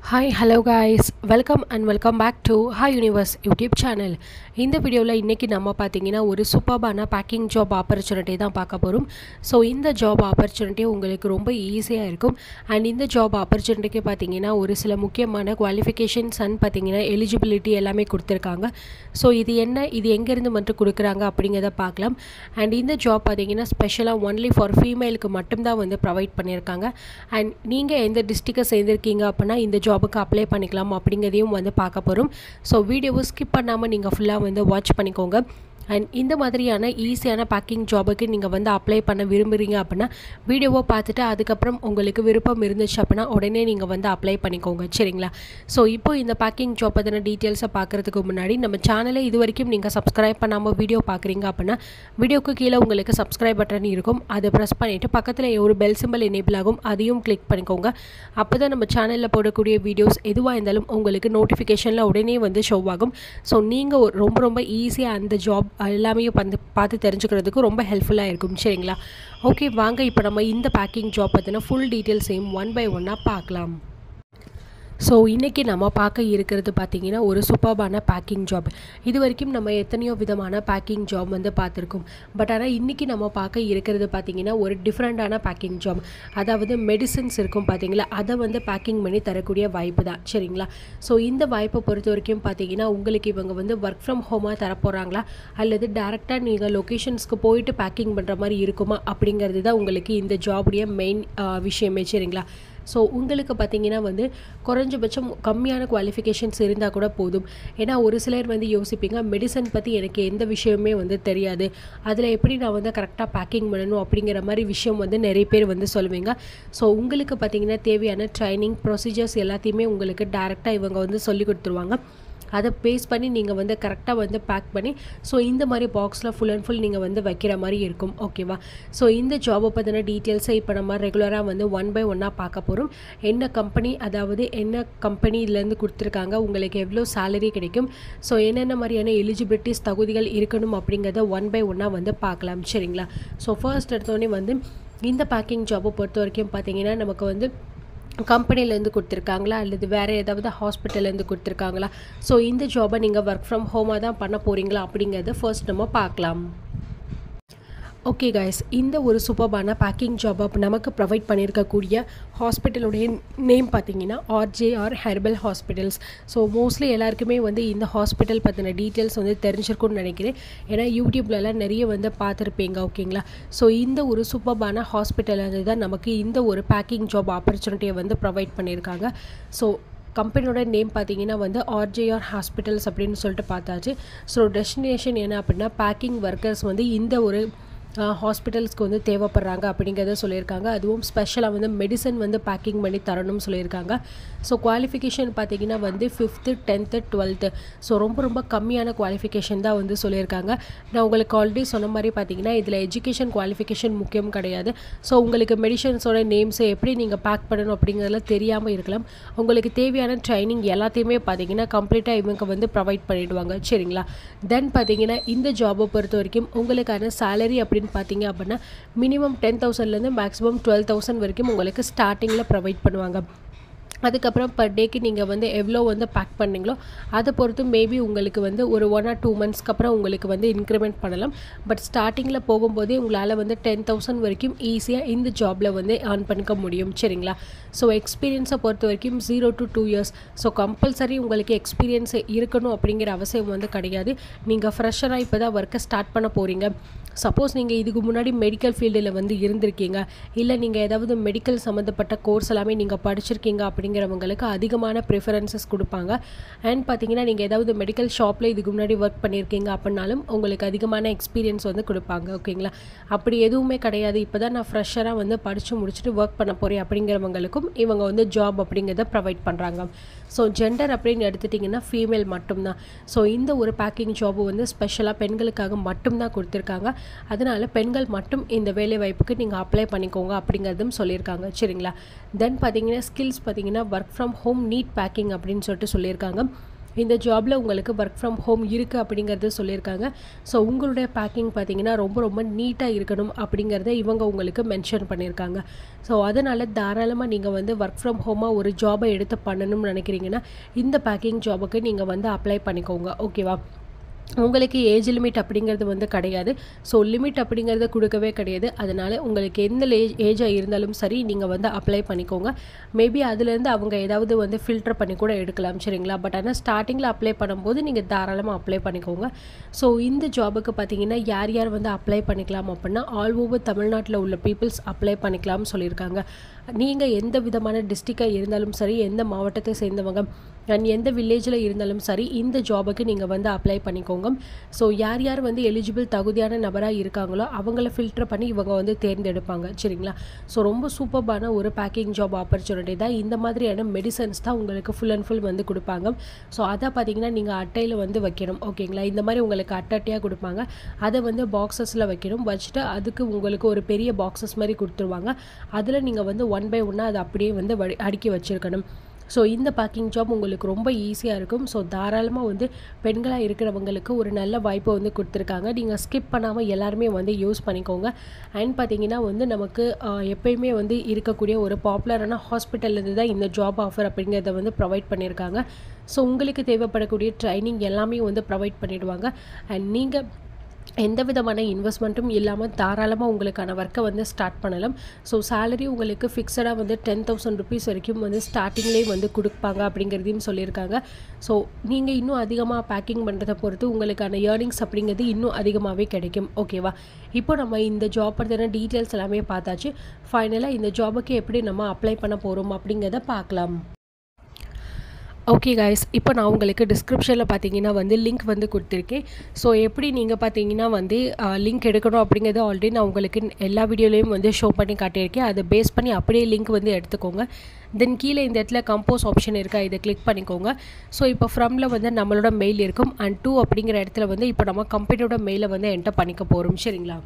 hi hello guys welcome and welcome back to hi universe YouTube channel இந்த வீடியோவில் இன்றைக்கி நம்ம பார்த்தீங்கன்னா ஒரு சூப்பர்பான பேக்கிங் ஜாப் ஆப்பர்ச்சுனிட்டி தான் பார்க்க போகிறோம் ஸோ இந்த ஜாப் ஆப்பர்ச்சுனிட்டி உங்களுக்கு ரொம்ப ஈஸியாக இருக்கும் அண்ட் இந்த ஜாப் ஆப்பர்ச்சுனிட்டிக்கு பார்த்தீங்கன்னா ஒரு சில முக்கியமான குவாலிஃபிகேஷன்ஸ் அண்ட் பார்த்தீங்கன்னா எலிஜிபிலிட்டி எல்லாமே கொடுத்துருக்காங்க ஸோ இது என்ன இது எங்கேருந்து மட்டும் கொடுக்குறாங்க அப்படிங்கிறத பார்க்கலாம் அண்ட் இந்த ஜாப் பார்த்தீங்கன்னா ஸ்பெஷலாக ஒன்லி ஃபார் ஃபீமேலுக்கு மட்டும்தான் வந்து ப்ரொவைட் பண்ணியிருக்காங்க அண்ட் நீங்கள் எந்த டிஸ்ட்ரிக்டை சேர்ந்துருக்கீங்க அப்படின்னா இந்த ஜாபுக்கு அப்ளை பண்ணிக்கலாம் அப்படிங்கிறதையும் வந்து பார்க்க போகிறோம் ஸோ வீடியோவை ஸ்கிப் பண்ணாமல் நீங்கள் ஃபுல்லாக வந்து வாட்ச் பண்ணிக்கோங்க அண்ட் இந்த மாதிரியான ஈஸியான பேக்கிங் ஜாபுக்கு நீங்கள் வந்து அப்ளை பண்ண விரும்புகிறீங்க அப்படின்னா வீடியோவை பார்த்துட்டு அதுக்கப்புறம் உங்களுக்கு விருப்பம் இருந்துச்சு அப்படின்னா உடனே நீங்கள் வந்து அப்ளை பண்ணிக்கோங்க சரிங்களா ஸோ இப்போ இந்த பேக்கிங் ஜாப் பற்றின டீட்டெயில்ஸை பார்க்குறதுக்கு முன்னாடி நம்ம சேனலை இது வரைக்கும் நீங்கள் சப்ஸ்கிரைப் பண்ணாமல் வீடியோ பார்க்குறீங்க அப்படின்னா வீடியோக்கு கீழே உங்களுக்கு சப்ஸ்கிரைப் பட்டன் இருக்கும் அதை ப்ரெஸ் பண்ணிவிட்டு பக்கத்தில் ஒரு பெல் சிம்பிள் எனேபிள் ஆகும் அதையும் கிளிக் பண்ணிக்கோங்க அப்போ தான் நம்ம சேனலில் போடக்கூடிய வீடியோஸ் எதுவாக இருந்தாலும் உங்களுக்கு நோட்டிஃபிகேஷனில் உடனே வந்து ஷோ ஆகும் ஸோ நீங்கள் ரொம்ப ரொம்ப ஈஸியாக அந்த ஜாப் எல்லாமே வந்து பார்த்து தெரிஞ்சுக்கிறதுக்கு ரொம்ப ஹெல்ப்ஃபுல்லாக இருக்கும் சரிங்களா ஓகே வாங்க இப்போ நம்ம இந்த பேக்கிங் ஜாப் பற்றின ஃபுல் டீட்டெயில்ஸையும் ஒன் பை ஒன்னாக பார்க்கலாம் ஸோ இன்றைக்கி நம்ம பார்க்க இருக்கிறது பார்த்திங்கன்னா ஒரு சூப்பர்பான பேக்கிங் ஜாப் இது வரைக்கும் நம்ம எத்தனையோ விதமான பேக்கிங் ஜாப் வந்து பார்த்துருக்கோம் பட் ஆனால் இன்றைக்கி நம்ம பார்க்க இருக்கிறது பார்த்திங்கன்னா ஒரு டிஃப்ரெண்ட்டான பேக்கிங் ஜாப் அதாவது மெடிசன்ஸ் இருக்கும் பார்த்திங்களா அதை வந்து பேக்கிங் பண்ணி தரக்கூடிய வாய்ப்பு தான் சரிங்களா ஸோ இந்த வாய்ப்பை பொறுத்த வரைக்கும் பார்த்திங்கன்னா உங்களுக்கு இவங்க வந்து ஒர்க் ஃப்ரம் ஹோமாக தரப்போகிறாங்களா அல்லது டேரெக்டாக நீங்கள் லொக்கேஷன்ஸ்க்கு போயிட்டு பேக்கிங் பண்ணுற மாதிரி இருக்குமா அப்படிங்கிறது தான் உங்களுக்கு இந்த ஜாபுடைய மெயின் விஷயமே சரிங்களா ஸோ உங்களுக்கு பார்த்தீங்கன்னா வந்து குறைஞ்சபட்சம் கம்மியான குவாலிஃபிகேஷன்ஸ் இருந்தால் கூட போதும் ஏன்னா ஒரு சிலர் வந்து யோசிப்பீங்க மெடிசன் பற்றி எனக்கு எந்த விஷயமே வந்து தெரியாது அதில் எப்படி நான் வந்து கரெக்டாக பேக்கிங் பண்ணணும் அப்படிங்கிற மாதிரி விஷயம் வந்து நிறைய பேர் வந்து சொல்லுவீங்க ஸோ உங்களுக்கு பார்த்தீங்கன்னா தேவையான ட்ரைனிங் ப்ரொசீஜர்ஸ் எல்லாத்தையுமே உங்களுக்கு டேரெக்டாக இவங்க வந்து சொல்லி கொடுத்துருவாங்க அதை பேஸ் பண்ணி நீங்கள் வந்து கரெக்டாக வந்து பேக் பண்ணி ஸோ இந்த மாதிரி பாக்ஸில் ஃபுல் அண்ட் ஃபுல் நீங்கள் வந்து வைக்கிற மாதிரி இருக்கும் ஓகேவா ஸோ இந்த ஜாபை பற்றின டீட்டெயில்ஸை இப்போ நம்ம ரெகுலராக வந்து ஒன் பை ஒன்னாக பார்க்க போகிறோம் என்ன கம்பெனி அதாவது என்ன கம்பெனி இதுலேருந்து கொடுத்துருக்காங்க உங்களுக்கு எவ்வளோ சேலரி கிடைக்கும் ஸோ என்னென்ன மாதிரியான எலிஜிபிலிட்டிஸ் தகுதிகள் இருக்கணும் அப்படிங்கிறத ஒன் பை ஒன்னாக வந்து பார்க்கலாம் சரிங்களா ஸோ ஃபர்ஸ்ட் எடுத்தோடனே வந்து இந்த பேக்கிங் ஜாபை பொறுத்த வரைக்கும் பார்த்தீங்கன்னா நமக்கு வந்து கம்பெனிலேருந்து கொடுத்துருக்காங்களா அல்லது வேறு ஏதாவது ஹாஸ்பிட்டல்லேருந்து கொடுத்துருக்காங்களா ஸோ இந்த ஜாபை நீங்கள் ஒர்க் ஃப்ரம் ஹோமாக தான் பண்ண போகிறீங்களா அப்படிங்கிறத ஃபர்ஸ்ட் நம்ம பார்க்கலாம் ஓகே கைஸ் இந்த ஒரு சூப்பர்பான பேக்கிங் ஜாப் அப் நமக்கு ப்ரொவைட் பண்ணியிருக்கக்கூடிய ஹாஸ்பிட்டலுடைய நேம் பார்த்தீங்கன்னா RJR herbal hospitals so mostly எல்லாருக்குமே வந்து இந்த ஹாஸ்பிட்டல் பற்றின டீட்டெயில்ஸ் வந்து தெரிஞ்சிருக்கும்னு நினைக்கிறேன் ஏன்னா யூடியூப்லலாம் நிறைய வந்து பார்த்துருப்பீங்க ஓகேங்களா ஸோ இந்த ஒரு சூப்பர்பான ஹாஸ்பிட்டல் தான் நமக்கு இந்த ஒரு பேக்கிங் ஜாப் ஆப்பர்ச்சுனிட்டியை வந்து ப்ரொவைட் பண்ணியிருக்காங்க ஸோ கம்பெனியோட நேம் பார்த்தீங்கன்னா வந்து ஆர்ஜேஆர் ஹாஸ்பிட்டல்ஸ் அப்படின்னு சொல்லிட்டு பார்த்தாச்சு ஸோ டெஸ்டினேஷன் என்ன அப்படின்னா பேக்கிங் ஒர்க்கர்ஸ் வந்து இந்த ஒரு ஹாஸ்பிட்டல்ஸ்க்கு வந்து தேவைப்படுறாங்க அப்படிங்கிறத சொல்லியிருக்காங்க அதுவும் ஸ்பெஷலாக வந்து மெடிசன் வந்து பேக்கிங் பண்ணி தரணும்னு சொல்லியிருக்காங்க ஸோ குவாலிஃபிகேஷன் பார்த்தீங்கன்னா வந்து ஃபிஃப்த்து டென்த்து டுவெல்த்து ஸோ ரொம்ப ரொம்ப கம்மியான குவாலிஃபிகேஷன் தான் வந்து சொல்லியிருக்காங்க நான் உங்களுக்கு ஆல்ரெடி சொன்ன மாதிரி பார்த்தீங்கன்னா இதில் எஜுகேஷன் குவாலிஃபிகேஷன் முக்கியம் கிடையாது ஸோ உங்களுக்கு மெடிசன்ஸோட நேம்ஸை எப்படி நீங்கள் பேக் பண்ணணும் அப்படிங்கிறதுலாம் தெரியாமல் இருக்கலாம் உங்களுக்கு தேவையான ட்ரைனிங் எல்லாத்தையுமே பார்த்தீங்கன்னா கம்ப்ளீட்டாக இவங்க வந்து ப்ரொவைட் பண்ணிவிடுவாங்க சரிங்களா தென் பார்த்தீங்கன்னா இந்த ஜாபை பொறுத்த வரைக்கும் உங்களுக்கான சேலரி அப்படின்னு அப்படின்னு பார்த்தீங்க அப்படின்னா மினிமம் டென் தௌசண்ட்லேருந்து மேக்ஸிமம் டுவெல் தௌசண்ட் வரைக்கும் உங்களுக்கு ஸ்டார்டிங்கில் ப்ரொவைட் பண்ணுவாங்க அதுக்கப்புறம் பர் டேக்கு நீங்கள் வந்து எவ்வளோ வந்து பேக் பண்ணீங்களோ அதை பொறுத்து மேபி உங்களுக்கு வந்து ஒரு ஒன் ஆர் டூ மந்த்ஸ்க்கு அப்புறம் உங்களுக்கு வந்து இன்க்ரிமெண்ட் பண்ணலாம் பட் ஸ்டார்டிங்கில் போகும்போதே உங்களால் வந்து டென் தௌசண்ட் வரைக்கும் ஈஸியாக இந்த ஜாபில் வந்து ஏர்ன் பண்ணிக்க முடியும் சரிங்களா ஸோ எக்ஸ்பீரியன்ஸை பொறுத்த வரைக்கும் zero to two years so compulsory உங்களுக்கு எக்ஸ்பீரியன்ஸ் இருக்கணும் அப்படிங்கிற அவசியம் வந்து கிடையாது நீங்கள் ஃப்ரெஷராக இப்போ தான் ஒர்க்கை ஸ்டார்ட் பண்ண போகிறீங்க சப்போஸ் நீங்கள் இதுக்கு முன்னாடி மெடிக்கல் ஃபீல்டில் வந்து இருந்திருக்கீங்க இல்லை நீங்கள் ஏதாவது மெடிக்கல் சம்மந்தப்பட்ட கோர்ஸ் எல்லாமே நீங்கள் படிச்சிருக்கீங்க அப்படிங்கிறவங்களுக்கு அதிகமான ப்ரிஃபரன்சஸ் கொடுப்பாங்க அண்ட் பார்த்தீங்கன்னா நீங்கள் ஏதாவது மெடிக்கல் ஷாப்பில் இதுக்கு முன்னாடி ஒர்க் பண்ணியிருக்கீங்க அப்படின்னாலும் உங்களுக்கு அதிகமான எக்ஸ்பீரியன்ஸ் வந்து கொடுப்பாங்க ஓகேங்களா அப்படி எதுவுமே கிடையாது இப்போ தான் நான் ஃப்ரெஷராக வந்து படித்து முடிச்சுட்டு ஒர்க் பண்ண போகிறேன் அப்படிங்கிறவங்களுக்கும் இவங்க வந்து ஜாப் அப்படிங்கிறத ப்ரொவைட் பண்ணுறாங்க ஸோ ஜெண்டர் அப்படின்னு எடுத்துட்டிங்கன்னா ஃபீமேல் மட்டும்தான் ஸோ இந்த ஒரு பேக்கிங் ஜாபு வந்து ஸ்பெஷலாக பெண்களுக்காக மட்டும்தான் கொடுத்துருக்காங்க அதனால் பெண்கள் மட்டும் இந்த வேலை வாய்ப்புக்கு நீங்கள் அப்ளை பண்ணிக்கோங்க அப்படிங்கிறதும் சொல்லியிருக்காங்க சரிங்களா தென் பார்த்தீங்கன்னா ஸ்கில்ஸ் பார்த்தீங்கன்னா work from home need packing அப்படின்னு சொல்லிட்டு சொல்லியிருக்காங்க இந்த ஜாபில் உங்களுக்கு ஒர்க் ஃப்ரம் ஹோம் இருக்குது அப்படிங்கிறது சொல்லியிருக்காங்க ஸோ உங்களுடைய பேக்கிங் பார்த்தீங்கன்னா ரொம்ப ரொம்ப நீட்டாக இருக்கணும் அப்படிங்கிறத இவங்க உங்களுக்கு மென்ஷன் பண்ணியிருக்காங்க ஸோ அதனால் தாராளமாக நீங்கள் வந்து ஒர்க் ஃப்ரம் ஹோமாக ஒரு ஜாபை எடுத்து பண்ணணும்னு நினைக்கிறீங்கன்னா இந்த பேக்கிங் ஜாபுக்கு நீங்கள் வந்து அப்ளை பண்ணிக்கோங்க ஓகேவா உங்களுக்கு ஏஜ் லிமிட் அப்படிங்கிறது வந்து கிடையாது ஸோ லிமிட் அப்படிங்கிறத கொடுக்கவே கிடையாது அதனால் உங்களுக்கு எந்த ஏஜ் ஏஜாக இருந்தாலும் சரி நீங்கள் வந்து அப்ளை பண்ணிக்கோங்க மேபி அதுலேருந்து அவங்க ஏதாவது வந்து ஃபில்டர் பண்ணி கூட எடுக்கலாம் சரிங்களா பட் ஆனால் ஸ்டார்டிங்கில் அப்ளை பண்ணும்போது நீங்கள் தாராளமாக அப்ளை பண்ணிக்கோங்க ஸோ இந்த ஜாபுக்கு பார்த்தீங்கன்னா யார் யார் வந்து அப்ளை பண்ணிக்கலாம் அப்படின்னா ஆல் ஓவர் தமிழ்நாட்டில் உள்ள பீப்புள்ஸ் அப்ளை பண்ணிக்கலாம்னு சொல்லியிருக்காங்க நீங்கள் எந்த விதமான டிஸ்ட்ரிக்டாக இருந்தாலும் சரி எந்த மாவட்டத்தை சேர்ந்தவங்க அண்ட் எந்த வில்லேஜில் இருந்தாலும் சரி இந்த ஜாபுக்கு நீங்கள் வந்து அப்ளை பண்ணிக்கோங்க ஸோ யார் யார் வந்து எலிஜிபிள் தகுதியான நபராக இருக்காங்களோ அவங்கள ஃபில்டர் பண்ணி இவங்க வந்து தேர்ந்தெடுப்பாங்க சரிங்களா ஸோ ரொம்ப சூப்பர்பான ஒரு பேக்கிங் ஜாப் ஆப்பர்ச்சுனிட்டி தான் இந்த மாதிரியான மெடிசன்ஸ் தான் உங்களுக்கு ஃபுல் அண்ட் ஃபுல் வந்து கொடுப்பாங்க ஸோ அதை பார்த்தீங்கன்னா நீங்கள் அட்டையில் வந்து வைக்கணும் ஓகேங்களா இந்த மாதிரி உங்களுக்கு அட்டட்டையாக கொடுப்பாங்க அதை வந்து பாக்ஸஸில் வைக்கணும் வச்சுட்டு அதுக்கு உங்களுக்கு ஒரு பெரிய பாக்ஸஸ் மாதிரி கொடுத்துருவாங்க அதில் நீங்கள் வந்து ஒன் பை ஒன்னாக அதை அப்படியே வந்து வடி அடுக்கி வச்சுருக்கணும் ஸோ இந்த பேக்கிங் ஜாப் உங்களுக்கு ரொம்ப ஈஸியாக இருக்கும் ஸோ தாராளமாக வந்து பெண்களாக இருக்கிறவங்களுக்கு ஒரு நல்ல வாய்ப்பை வந்து கொடுத்துருக்காங்க நீங்கள் ஸ்கிப் பண்ணாமல் எல்லாருமே வந்து யூஸ் பண்ணிக்கோங்க அண்ட் பார்த்தீங்கன்னா வந்து நமக்கு எப்பயுமே வந்து இருக்கக்கூடிய ஒரு பாப்புலரான ஹாஸ்பிட்டல்லேருந்து தான் இந்த ஜாப் ஆஃபர் அப்படிங்கிறத வந்து ப்ரொவைட் பண்ணியிருக்காங்க ஸோ உங்களுக்கு தேவைப்படக்கூடிய ட்ரைனிங் எல்லாமே வந்து ப்ரொவைட் பண்ணிவிடுவாங்க அண்ட் நீங்கள் எந்த விதமான இன்வெஸ்ட்மெண்ட்டும் இல்லாமல் தாராளமாக உங்களுக்கான ஒர்க்கை வந்து ஸ்டார்ட் பண்ணலாம் ஸோ சேலரி உங்களுக்கு ஃபிக்ஸடாக வந்து டென் தௌசண்ட் ருபீஸ் வரைக்கும் வந்து ஸ்டார்டிங்லேயே வந்து கொடுப்பாங்க அப்படிங்கிறதையும் சொல்லியிருக்காங்க ஸோ நீங்கள் இன்னும் அதிகமாக பேக்கிங் பண்ணுறதை பொறுத்து உங்களுக்கான ஏர்னிங்ஸ் அப்படிங்கிறது இன்னும் அதிகமாகவே கிடைக்கும் ஓகேவா இப்போ நம்ம இந்த ஜாப் பற்றின டீட்டெயில்ஸ் எல்லாமே பார்த்தாச்சு ஃபைனலாக இந்த ஜாபுக்கு எப்படி நம்ம அப்ளை பண்ண போகிறோம் அப்படிங்கிறத பார்க்கலாம் ஓகே கைஸ் இப்போ நான் உங்களுக்கு டிஸ்கிரிப்ஷனில் பார்த்தீங்கன்னா வந்து லிங்க் வந்து கொடுத்துருக்கேன் ஸோ எப்படி நீங்கள் பார்த்தீங்கன்னா வந்து லிங்க் எடுக்கணும் அப்படிங்கிறது ஆல்ரெடி நான் உங்களுக்கு எல்லா வீடியோலையும் வந்து ஷோ பண்ணி காட்டியிருக்கேன் அதை பேஸ் பண்ணி அப்படியே லிங்க் வந்து எடுத்துக்கோங்க தென் கீழே இந்த இடத்துல கம்போஸ் ஆப்ஷன் இருக்கா இதை கிளிக் பண்ணிக்கோங்க ஸோ இப்போ ஃப்ரமில் வந்து நம்மளோட மெயில் இருக்கும் அண்ட் டூ அப்படிங்கிற இடத்துல வந்து இப்போ நம்ம கம்பெனியோட மெயிலை வந்து என்டர் பண்ணிக்க போகிறோம் சரிங்களா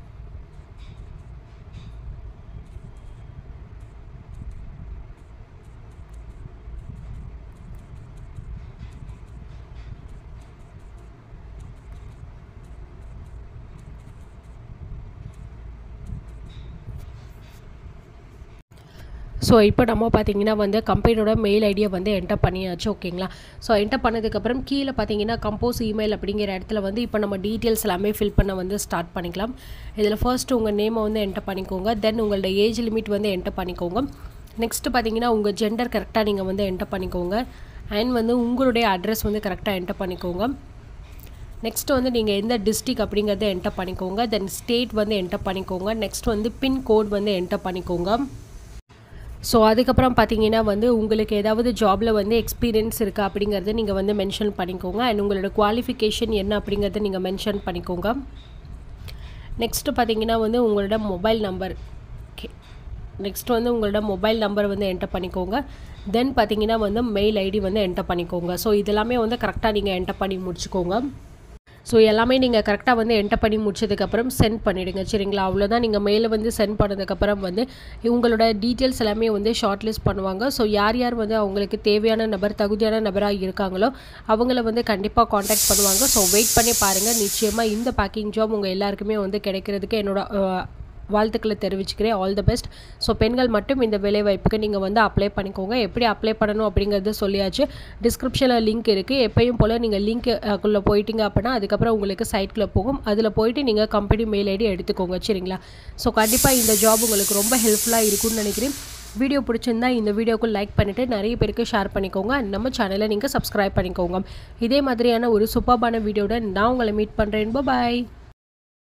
ஸோ இப்போ நம்ம பார்த்தீங்கன்னா வந்து கம்பெனியோட மெயில் ஐடியை வந்து என்டர் பண்ணியாச்சு ஓகேங்களா ஸோ என்டர் பண்ணதுக்கப்புறம் கீழே பார்த்தீங்கன்னா கம்போஸ் இமெயில் அப்படிங்கிற இடத்துல வந்து இப்போ நம்ம டீட்டெயில்ஸ் எல்லாமே ஃபில் பண்ண வந்து ஸ்டார்ட் பண்ணிக்கலாம் இதில் ஃபர்ஸ்ட் உங்கள் நேமை வந்து என்டர் பண்ணிக்கோங்க தென் உங்களோட ஏஜ் லிமிட் வந்து என்டர் பண்ணிக்கோங்க நெக்ஸ்ட்டு பார்த்தீங்கன்னா உங்கள் ஜெண்டர் கரெக்டாக நீங்கள் வந்து என்டர் பண்ணிக்கோங்க அண்ட் வந்து உங்களுடைய அட்ரஸ் வந்து கரெக்டாக என்டர் பண்ணிக்கோங்க நெக்ஸ்ட் வந்து நீங்கள் எந்த டிஸ்ட்ரிக் அப்படிங்கிறத என்டர் பண்ணிக்கோங்க தென் ஸ்டேட் வந்து என்டர் பண்ணிக்கோங்க நெக்ஸ்ட் வந்து பின் கோட் வந்து என்டர் பண்ணிக்கோங்க ஸோ அதுக்கப்புறம் பார்த்தீங்கன்னா வந்து உங்களுக்கு ஏதாவது ஜாபில் வந்து எக்ஸ்பீரியன்ஸ் இருக்கா அப்படிங்கிறத நீங்கள் வந்து மென்ஷன் பண்ணிக்கோங்க அண்ட் உங்களோட குவாலிஃபிகேஷன் என்ன அப்படிங்கிறத நீங்கள் மென்ஷன் பண்ணிக்கோங்க நெக்ஸ்ட்டு பார்த்தீங்கன்னா வந்து உங்களோட மொபைல் நம்பர் ஓகே நெக்ஸ்ட் வந்து உங்களோட மொபைல் நம்பர் வந்து என்டர் பண்ணிக்கோங்க தென் பார்த்தீங்கன்னா வந்து மெயில் ஐடி வந்து என்டர் பண்ணிக்கோங்க ஸோ இதெல்லாமே வந்து கரெக்டாக நீங்கள் என்டர் பண்ணி முடிச்சுக்கோங்க ஸோ எல்லாமே நீங்கள் கரெக்டாக வந்து என்டர் பண்ணி முடிச்சதுக்கப்புறம் சென்ட் பண்ணிவிடுங்க சரிங்களா அவ்வளோதான் நீங்கள் மேலே வந்து சென்ட் பண்ணதுக்கப்புறம் வந்து உங்களோட டீட்டெயில்ஸ் எல்லாமே வந்து ஷார்ட் லிஸ்ட் பண்ணுவாங்க ஸோ யார் யார் வந்து அவங்களுக்கு தேவையான நபர் தகுதியான நபராக இருக்காங்களோ அவங்கள வந்து கண்டிப்பாக காண்டாக்ட் பண்ணுவாங்க ஸோ வெயிட் பண்ணி பாருங்கள் நிச்சயமாக இந்த பேக்கிங் ஜாப் உங்கள் எல்லாருக்குமே வந்து கிடைக்கிறதுக்கு என்னோட வாழ்த்துக்களை தெரிவிச்சுக்கிறேன் ஆல் த பெஸ்ட் ஸோ பெண்கள் மட்டும் இந்த வேலைவாய்ப்புக்கு நீங்கள் வந்து அப்ளை பண்ணிக்கோங்க எப்படி அப்ளை பண்ணணும் அப்படிங்கிறது சொல்லியாச்சு டிஸ்கிரிப்ஷனில் லிங்க் இருக்குது எப்பயும் போல் நீங்கள் லிங்க்குள்ளே போயிட்டீங்க அப்படின்னா அதுக்கப்புறம் உங்களுக்கு சைட்குள்ளே போகும் அதில் போயிட்டு நீங்கள் கம்பெனி மெயில் ஐடி எடுத்துக்கோங்க சரிங்களா ஸோ கண்டிப்பாக இந்த ஜாப் உங்களுக்கு ரொம்ப ஹெல்ப்ஃபுல்லாக இருக்கும்னு நினைக்கிறேன் வீடியோ பிடிச்சிருந்தா இந்த வீடியோக்கு லைக் பண்ணிவிட்டு நிறைய பேருக்கு ஷேர் பண்ணிக்கோங்க நம்ம சேனலை நீங்கள் சப்ஸ்கிரைப் பண்ணிக்கோங்க இதே மாதிரியான ஒரு சூப்பர்பான வீடியோட நான் உங்களை மீட் பண்ணுறேன் பாய்